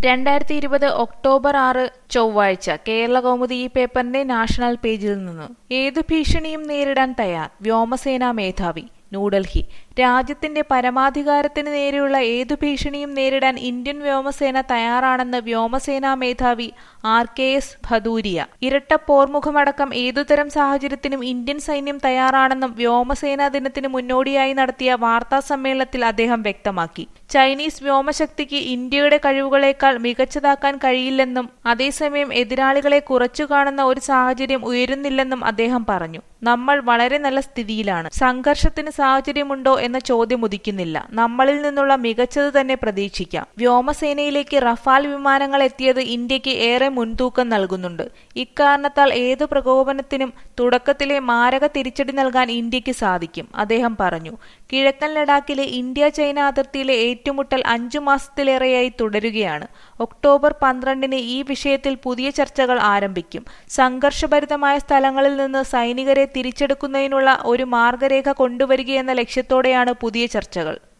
രണ്ടായിരത്തി ഇരുപത് ഒക്ടോബർ ആറ് ചൊവ്വാഴ്ച കേരള കൗമുദി ഈ പേപ്പറിന്റെ നാഷണൽ പേജിൽ നിന്ന് ഏതു ഭീഷണിയും നേരിടാൻ തയ്യാർ വ്യോമസേനാ മേധാവി ന്യൂഡൽഹി രാജ്യത്തിന്റെ പരമാധികാരത്തിന് നേരെയുള്ള ഏതു ഭീഷണിയും നേരിടാൻ ഇന്ത്യൻ വ്യോമസേന തയ്യാറാണെന്ന് വ്യോമസേനാ മേധാവി ആർ കെ എസ് ഭദൂരിയ ഇരട്ട പോർമുഖമടക്കം ഏതുതരം സാഹചര്യത്തിനും ഇന്ത്യൻ സൈന്യം തയ്യാറാണെന്നും വ്യോമസേനാ ദിനത്തിന് മുന്നോടിയായി നടത്തിയ വാർത്താ സമ്മേളനത്തിൽ അദ്ദേഹം വ്യക്തമാക്കി ചൈനീസ് വ്യോമശക്തിക്ക് ഇന്ത്യയുടെ കഴിവുകളേക്കാൾ മികച്ചതാക്കാൻ കഴിയില്ലെന്നും അതേസമയം എതിരാളികളെ കുറച്ചു കാണുന്ന ഒരു സാഹചര്യം ഉയരുന്നില്ലെന്നും അദ്ദേഹം പറഞ്ഞു നമ്മൾ വളരെ നല്ല സ്ഥിതിയിലാണ് സംഘർഷത്തിന് സാഹചര്യമുണ്ടോ എന്ന ചോദ്യം ഉദിക്കുന്നില്ല നമ്മളിൽ നിന്നുള്ള മികച്ചത് തന്നെ പ്രതീക്ഷിക്കാം വ്യോമസേനയിലേക്ക് റഫാൽ വിമാനങ്ങൾ എത്തിയത് ഇന്ത്യക്ക് ഏറെ മുൻതൂക്കം നൽകുന്നുണ്ട് ഇക്കാരണത്താൽ ഏതു പ്രകോപനത്തിനും തുടക്കത്തിലെ മാരക തിരിച്ചടി നൽകാൻ ഇന്ത്യക്ക് സാധിക്കും അദ്ദേഹം പറഞ്ഞു കിഴക്കൻ ലഡാക്കിലെ ഇന്ത്യ ചൈന അതിർത്തിയിലെ ഏറ്റുമുട്ടൽ അഞ്ചു മാസത്തിലേറെയായി തുടരുകയാണ് ഒക്ടോബർ പന്ത്രണ്ടിന് ഈ വിഷയത്തിൽ പുതിയ ചർച്ചകൾ ആരംഭിക്കും സംഘർഷഭരിതമായ സ്ഥലങ്ങളിൽ നിന്ന് സൈനികരെ തിരിച്ചെടുക്കുന്നതിനുള്ള ഒരു മാർഗരേഖ കൊണ്ടുവരികയെന്ന ലക്ഷ്യത്തോടെയാണ് പുതിയ ചർച്ചകൾ